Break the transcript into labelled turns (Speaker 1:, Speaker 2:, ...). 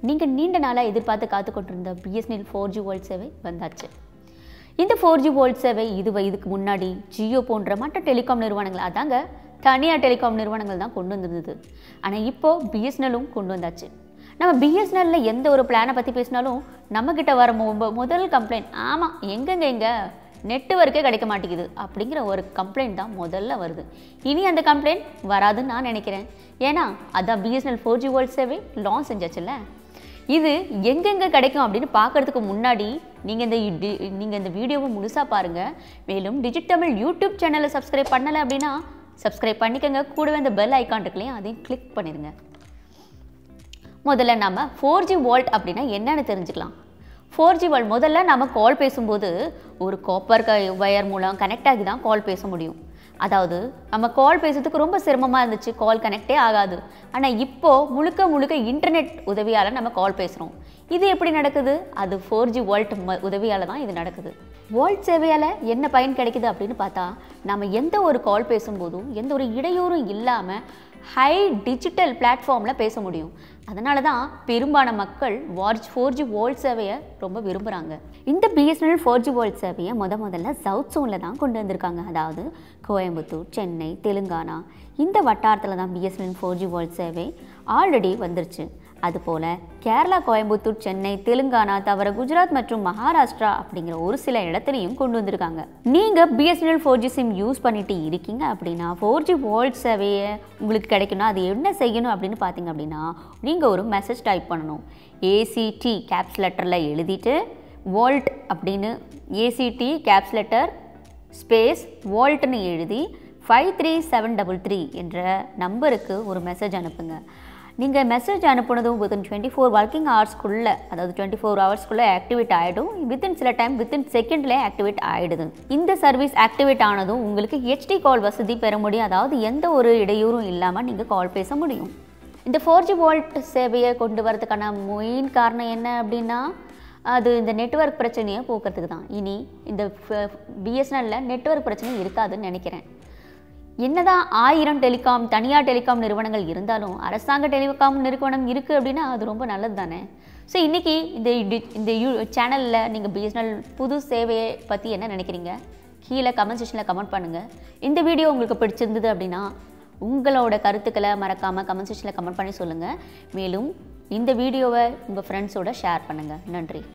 Speaker 1: நீங்கள் நீண்ட நாளாக எதிர்பார்த்து காத்து கொண்டிருந்த பிஎஸ்என்எல் ஃபோர் ஜி வேர்ல்ட் சேவை வந்தாச்சு இந்த ஃபோர் ஜி வேர்ல்ட் சேவை இது இதுக்கு முன்னாடி ஜியோ போன்ற மற்ற டெலிகாம் நிறுவனங்கள் அதாங்க தனியார் டெலிகாம் நிறுவனங்கள் தான் கொண்டு வந்திருந்தது ஆனால் இப்போது பிஎஸ்என்எல்லும் கொண்டு வந்தாச்சு நம்ம பிஎஸ்என்எல்ல எந்த ஒரு பிளானை பற்றி பேசினாலும் நம்மக்கிட்ட வர மொ- முதல் கம்ப்ளைண்ட் ஆமாம் எங்கெங்க எங்க நெட்வொர்க்கே கிடைக்க மாட்டேங்குது அப்படிங்கிற ஒரு கம்ப்ளைண்ட் தான் முதல்ல வருது இனி அந்த கம்ப்ளைண்ட் வராதுன்னு நான் நினைக்கிறேன் ஏன்னா அதான் பிஎஸ்என்எல் ஃபோர் ஜி வேர்ல்ட் சேவை லான்ச் செஞ்சாச்சுல்ல இது எங்கெங்கே கிடைக்கும் அப்படின்னு பார்க்கறதுக்கு முன்னாடி நீங்கள் இந்த டி- நீங்கள் இந்த வீடியோவை முழுசாக பாருங்கள் மேலும் டிஜிட்டமிழ் யூடியூப் சேனலை சப்ஸ்கிரைப் பண்ணலை அப்படின்னா சப்ஸ்கிரைப் பண்ணிக்கோங்க கூடவே அந்த பெல் ஐக்கான் இருக்குல்லையா அதையும் கிளிக் பண்ணிடுங்க முதல்ல நம்ம ஃபோர் ஜி வோல்ட் அப்படின்னா என்னன்னு தெரிஞ்சுக்கலாம் ஃபோர் ஜி வோல்ட் முதல்ல நம்ம கால் பேசும்போது ஒரு காப்பர் வயர் மூலம் கனெக்ட் ஆகி தான் கால் பேச முடியும் அதாவது நம்ம கால் பேசுறதுக்கு ரொம்ப சிரமமாக இருந்துச்சு கால் கனெக்டே ஆகாது ஆனால் இப்போது முழுக்க முழுக்க இன்டர்நெட் உதவியால் நம்ம கால் பேசுகிறோம் இது எப்படி நடக்குது அது ஃபோர் ஜி வோல்ட் உதவியால் தான் இது நடக்குது வோல்ட் சேவையால் என்ன பயன் கிடைக்குது அப்படின்னு பார்த்தா நம்ம எந்த ஒரு கால் பேசும்போதும் எந்த ஒரு இடையூறும் இல்லாமல் ஹை டிஜிட்டல் பிளாட்ஃபார்மில் பேச முடியும் அதனால தான் பெரும்பாலான மக்கள் வாட்ச் ஃபோர் ஜி வோல்ட் சேவையை ரொம்ப விரும்புகிறாங்க இந்த பிஎஸ்என்எல் ஃபோர் ஜி வோல்ட் சேவையை முத முதல்ல சவுத் சோனில் தான் கொண்டு வந்திருக்காங்க அதாவது கோயம்புத்தூர் சென்னை தெலுங்கானா இந்த வட்டாரத்தில் தான் பிஎஸ்என்எல் ஃபோர் ஜி வோல்ட் சேவை ஆல்ரெடி வந்துருச்சு அதுபோல் கேரளா கோயம்புத்தூர் சென்னை தெலுங்கானா தவிர குஜராத் மற்றும் மகாராஷ்டிரா அப்படிங்கிற ஒரு சில இடத்துலையும் கொண்டு வந்திருக்காங்க நீங்கள் BSNL four G SIM use பண்ணிட்டு இருக்கீங்க அப்படின்னா ஃபோர் ஜி வோல்ட் சேவையை உங்களுக்கு கிடைக்கணும் அது என்ன செய்யணும் அப்படின்னு பார்த்தீங்க அப்படின்னா நீங்கள் ஒரு மெசேஜ் டைப் பண்ணணும் ஏசிடி கேப்ஸ் லெட்டரில் எழுதிட்டு வோல்ட் அப்படின்னு ஏசிடி கேப்ஸ் லெட்டர் ஸ்பேஸ் வோல்ட்னு எழுதி five three seven double three என்ற நம்பருக்கு ஒரு மெசேஜ் அனுப்புங்க நீங்கள் மெசேஜ் அனுப்புனதும் வித்தின் டுவெண்ட்டி ஃபோர் ஒர்க்கிங் ஹவர்ஸ்க்குள்ளே அதாவது டுவெண்ட்டி ஃபோர் ஹவர்ஸ்க்குள்ளே ஆக்டிவேட் ஆகிடும் வித்தின் சில டைம் வித்தின் செகண்ட்லேயே ஆக்டிவேட் ஆகிடுது இந்த சர்வீஸ் ஆக்டிவேட் ஆனதும் உங்களுக்கு ஹெச்டி கால் வசதி பெற முடியும் அதாவது எந்த ஒரு இடையூறும் இல்லாமல் நீங்கள் கால் பேச முடியும் இந்த ஃபோர் ஜி வோல்ட் சேவையை கொண்டு வரதுக்கான மெயின் காரணம் என்ன அப்படின்னா அது இந்த நெட்வொர்க் பிரச்சனையை போக்குறதுக்கு தான் இனி இந்த பிஎஸ்என்எல்ல நெட்வொர்க் பிரச்சனை இருக்காதுன்னு நினைக்கிறேன் என்னதான் ஆயிரம் டெலிகாம் தனியார் டெலிகாம் நிறுவனங்கள் இருந்தாலும் அரசாங்க டெலிகாம் நிறுவனம் இருக்குது அப்படின்னா அது ரொம்ப நல்லது தானே ஸோ இன்றைக்கி இந்த டி- இந்த யூ சேனலில் நீங்கள் பிஎஸ்என்எல் புது சேவையை பற்றி என்ன நினைக்கிறீங்க கீழே கமெண்ட் செக்ஷனில் கமெண்ட் பண்ணுங்கள் இந்த வீடியோ உங்களுக்கு பிடிச்சிருந்தது அப்படின்னா உங்களோட கருத்துக்களை மறக்காமல் கமெண்ட் செக்ஷனில் கமெண்ட் பண்ணி சொல்லுங்கள் மேலும் இந்த வீடியோவை உங்கள் ஃப்ரெண்ட்ஸோட ஷேர் பண்ணுங்கள் நன்றி